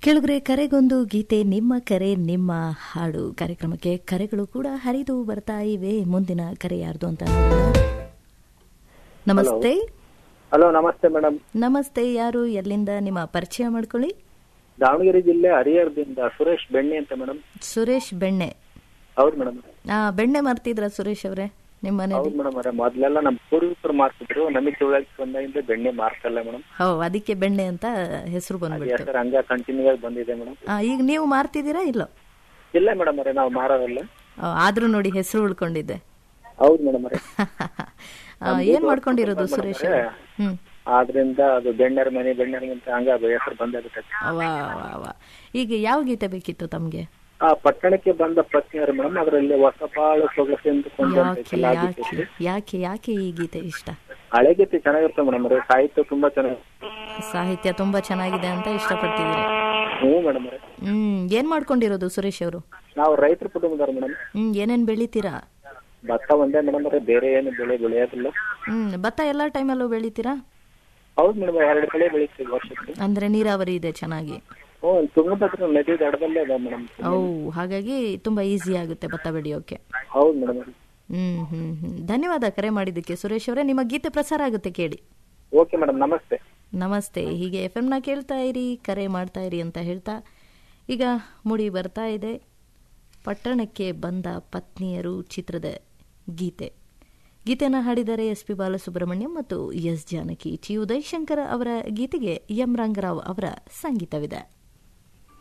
ಕೆಳಗರೆ ಕರೆಗೊಂದು ಗೀತೆ ನಿಮ್ಮ ಕರೆ ನಿಮ್ಮ ಹಾಡು ಕಾರ್ಯಕ್ರಮಕ್ಕೆ ಕರೆಗಳು ಕೂಡ ಹರಿದು ಬರ್ತಾ ಇವೆ ಮುಂದಿನ ಕರೆ ಯಾರ್ದು ಅಂತ ನೋಡೋಣ ನಮಸ್ತೆ ಹಲೋ ನಮಸ್ತೆ ಮೇಡಮ್ ನಮಸ್ತೆ ಯಾರು ಎಲ್ಲಿಂದ ನಿಮ್ಮ ಪರಿಚಯ ಮಾಡ್ಕೊಳ್ಳಿ ದಾವಣಗೆರೆ ಜಿಲ್ಲೆ ಹರಿಹರದಿಂದ ಸುರೇಶ್ ಬೆಣ್ಣೆ ಅಂತ ಮೇಡಮ್ ಸುರೇಶ್ ಬೆಣ್ಣೆ ಹೌದು ಮೇಡಮ್ ಆ ಬೆಣ್ಣೆ ಮಾರ್ತಿದ್ರ ಸುರೇಶ್ ಅವರೇ ನಿಮ್ಮ ಹೌದು ಮನೇಲಿ ಮೇಡಮ್ ಅವರೇ ಮೊದ್ಲೆಲ್ಲ ನಮ್ಮ ಪೂರ್ವಿಕರು ಮಾರ್ತಿದ್ರು ನಮಗೆ ತಿಳುವಳಿಕೆ ಬಂದಾಗಿಂದ ಬೆಣ್ಣೆ ಮಾರ್ತಲ್ಲ ಮೇಡಮ್ ಹೋ ಅದಕ್ಕೆ ಬೆಣ್ಣೆ ಅಂತ ಹೆಸರು ಬಂದ್ಬಿಡ್ತು ಹೆಸರು ಹಂಗ ಕಂಟಿನ್ಯೂ ಆಗಿ ಬಂದಿದೆ ಮೇಡಮ್ ಆ, ಈಗ ನೀವು ಮಾರ್ತಿದ್ದೀರಾ ಇಲ್ಲೋ ಇಲ್ಲ ಮೇಡಮ್ ಅವರೇ ನಾವು ಮಾರೋರಲ್ಲ ಆ, ಆದ್ರೂ ನೋಡಿ ಹೆಸರು ಉಳ್ಕೊಂಡಿದ್ದೆ ಹೌದು ಮೇಡಮ್ ಅವರೇ ಆ, ಏನ್ ಮಾಡ್ಕೊಂಡಿರೋದು ಸುರೇಶ್ ಅವರೇ? ಹ್ಮ್ ಆದ್ರಿಂದ ಅದು ಬೆಣ್ಣೆರ ಮನೆ ಬೆಣ್ಣೆರ ಅಂತ ಹಂಗ ಅದು ಹೆಸರು ಬಂದಾಗುತ್ತೆ ವಾ ವಾ ವಾ ಈಗ ಯಾವ ಗೀತೆ ಬೇಕಿತ್ತು ತಮ್ಗೆ ಆ ಪಟ್ಟಣಕ್ಕೆ ಬಂದ ಪತ್ನಿಯರು ಮೇಡಮ್ ಅದರಲ್ಲಿ ಹೊಸಪಾಳು ಸೊಗಸೆಂದು ಕೊಂಡ ಯಾಕೆ ಯಾಕೆ ಯಾಕೆ ಯಾಕೆ ಈ ಗೀತೆ ಇಷ್ಟ ಹಳೆ ಗೀತೆ ಚೆನ್ನಾಗಿರುತ್ತೆ ಮೇಡಮ್ ಅವರೇ ಸಾಹಿತ್ಯ ತುಂಬಾ ಚೆನ್ನಾಗಿ ಸಾಹಿತ್ಯ ತುಂಬಾ ಚೆನ್ನಾಗಿದೆ ಅಂತ ಇಷ್ಟಪಡ್ತಿದ್ದೀರಿ ಹ್ಞೂ ಮೇಡಮ್ ಅವರೇ ಹ್ಮ್ ಏನ್ ಮಾಡ್ಕೊಂಡಿರೋದು ಸುರೇಶ್ ಅವರು ನಾವು ರೈತರ ಕುಟುಂಬದವ್ರು ಮೇಡಮ್ ಹ್ಮ್ ಏನೇನ್ ಬೆಳಿತೀರಾ ಭತ್ತ ಒಂದೇ ಮೇಡಮ್ ಅವರೇ ಬೇರೆ ಏನು ಬೆಳೆ ಬೆಳೆಯೋದಿಲ್ಲ ಹ್ಮ್ ಭತ್ತ ಎಲ್ಲಾ ಟೈಮಲ್ಲೂ ಬೆಳಿತೀರಾ ಹೌದು ಮೇಡಮ್ ಎರಡು ಬೆಳೆ ಬೆಳಿತೀವಿ ವರ್ಷಕ್ಕೆ ಅಂದ್ರೆ ನೀರಾವರಿ ಇದೆ ಚೆನ್ನಾಗಿ ಹ್ಞೂ ತುಂಗಭದ್ರಾ ನದಿ ದಡದಲ್ಲೇ ಅದ ಮೇಡಮ್ ಓ ಹಾಗಾಗಿ ತುಂಬಾ ಈಸಿ ಆಗುತ್ತೆ ಭತ್ತ ಬೆಳೆಯೋಕೆ ಹೌದು ಮೇಡಮ್ ಹ್ಮ್ ಹ್ಮ್ ಹ್ಮ್ ಧನ್ಯವಾದ ಕರೆ ಮಾಡಿದ್ದಕ್ಕೆ ಸುರೇಶ್ ಅವರೇ ನಿಮ್ಮ ಗೀತೆ ಪ್ರಸಾರ ಆಗುತ್ತೆ ಕೇಳಿ ಓಕೆ ಮೇಡಮ್ ನಮಸ್ತೆ ನಮಸ್ತೆ ಹೀಗೆ ಎಫ್ ಎಮ್ನ ಕೇಳ್ತಾ ಇರಿ ಕರೆ ಮಾಡ್ತಾ ಇರಿ ಅಂತ ಹೇಳ್ತಾ ಈಗ ಮುಡಿ ಬರ್ತಾ ಇದೆ ಪಟ್ಟಣಕ್ಕೆ ಬಂದ ಪತ್ನಿಯರು ಚಿತ್ರದ ಗೀತೆ ಗೀತೆಯನ್ನು ಹಾಡಿದರೆ ಎಸ್ ಪಿ ಬಾಲಸುಬ್ರಹ್ಮಣ್ಯಂ ಮತ್ತು ಎಸ್ ಜಾನಕಿ ಟಿ ಉದಯ್ ಶಂಕರ್ ಅವರ ಗೀತೆಗೆ ಎಂ ರಂಗರಾವ್ ಅವರ ಸಂಗೀತವಿದೆ